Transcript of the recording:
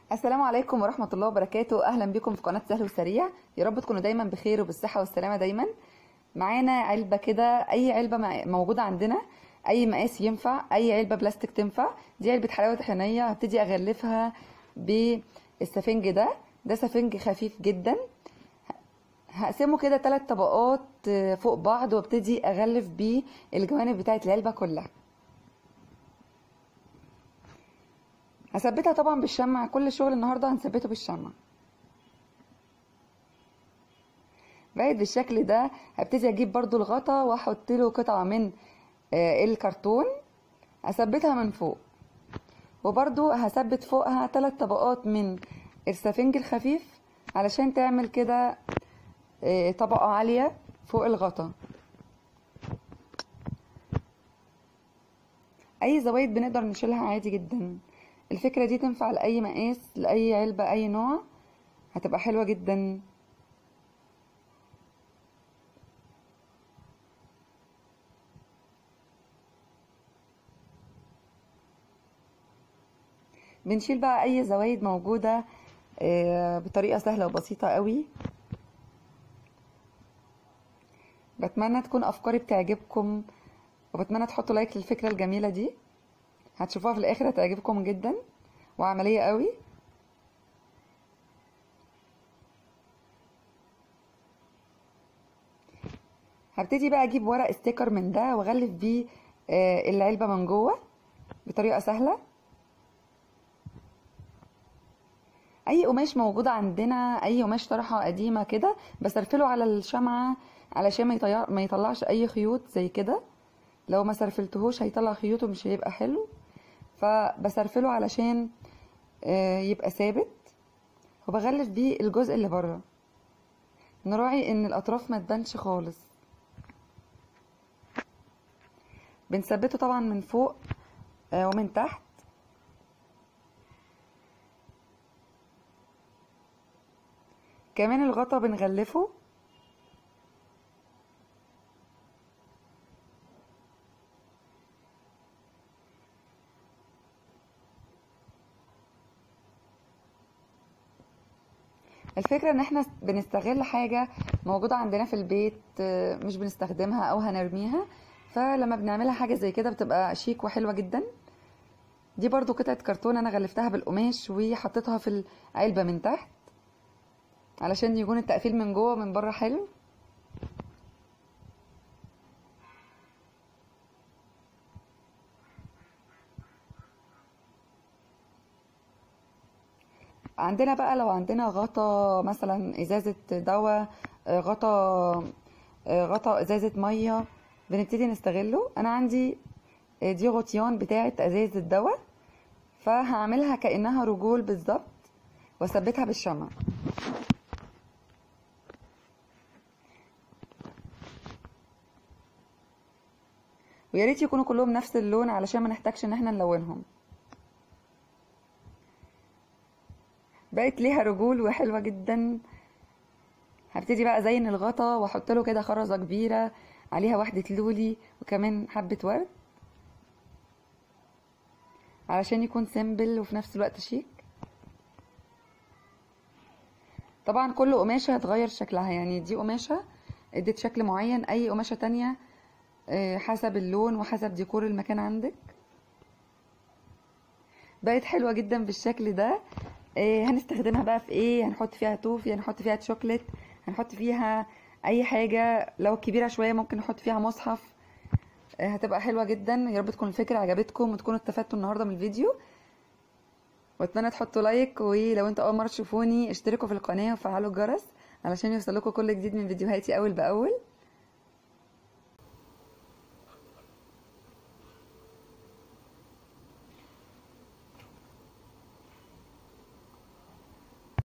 السلام عليكم ورحمة الله وبركاته أهلا بكم في قناة سهل وسريع يا رب تكونوا دايما بخير وبالصحة والسلامة دايما معانا علبة كده أي علبة مع- موجودة عندنا أي مقاس ينفع أي علبة بلاستيك تنفع دي علبة حلاوة طحينية هبتدي أغلفها بالسفنج ده ده سفنج خفيف جدا هقسمه كده ثلاث طبقات آه، فوق بعض وابتدي أغلف بيه الجوانب بتاعة العلبة كلها هثبتها طبعا بالشمع كل شغل النهارده هنثبته بالشمع بقت بالشكل ده هبتدي اجيب برضو الغطا واحط له قطعه من آه، الكرتون اثبتها من فوق وبرضو هثبت فوقها ثلاث طبقات من السفنج الخفيف علشان تعمل كده آه، طبقه عاليه فوق الغطا اي زوايد بنقدر نشيلها عادي جدا الفكرة دي تنفع لأي مقاس لأي علبة أي نوع هتبقى حلوة جدا بنشيل بقى أي زوايد موجودة آه، بطريقة سهلة وبسيطة قوي بتمنى تكون أفكاري بتعجبكم وبتمنى تحطوا لايك للفكرة الجميلة دي هتشوفوها في الاخر هتعجبكم جدا وعمليه قوي هبتدي بقى اجيب ورق ستيكر من ده واغلف بيه آه، العلبه من جوه بطريقه سهله اي قماش موجود عندنا اي قماش طرحه قديمه كده بسرفله على الشمعه علشان ما يطيع- ما يطلعش اي خيوط زي كده لو ما سرفلتهوش هيطلع خيوط ومش هيبقى حلو فبسرفله علشان آه، يبقى ثابت وبغلف بيه الجزء اللي بره نراعي ان الاطراف ما تبانش خالص بنثبته طبعا من فوق آه، ومن تحت كمان الغطا بنغلفه الفكرة ان احنا بنستغل حاجة موجودة عندنا في البيت آه، مش بنستخدمها او هنرميها فلما بنعملها حاجة زي كده بتبقى شيك وحلوة جدا دي برضو قطعة كرتون انا غلفتها بالقماش وحطيتها في العلبة من تحت علشان يكون التقفيل من جوه ومن بره حلو عندنا بقى لو عندنا غطا مثلا ازازة دواء آه، غطا آه، غطا ازازة مية بنبتدي نستغله انا عندي آه، دي غطيان بتاعة ازازة دواء فهعملها كأنها رجول بالظبط واثبتها بالشمع ويا ريت يكونوا كلهم نفس اللون علشان ما نحتاجش ان احنا نلونهم بقت ليها رجول وحلوة جدا هبتدي بقى ازين الغطا واحط له كده خرزة كبيرة عليها واحدة لولي وكمان حبة ورد علشان يكون سيمبل وفي نفس الوقت شيك طبعا كل قماشة هتغير شكلها يعني دي قماشة ادت شكل معين اي قماشة تانية آه، حسب اللون وحسب ديكور المكان عندك بقت حلوة جدا بالشكل ده آه، هنستخدمها بقى في ايه هنحط فيها توفي هنحط فيها شوكليت هنحط فيها اي حاجة لو كبيرة شوية ممكن نحط فيها مصحف آه، هتبقى حلوة جدا يا رب تكون الفكرة عجبتكم وتكونوا استفدتوا النهاردة من الفيديو واتمنى تحطوا لايك ولو انتوا اول مرة تشوفوني اشتركوا في القناة وفعلوا الجرس علشان يوصلكوا كل جديد من فيديوهاتي اول باول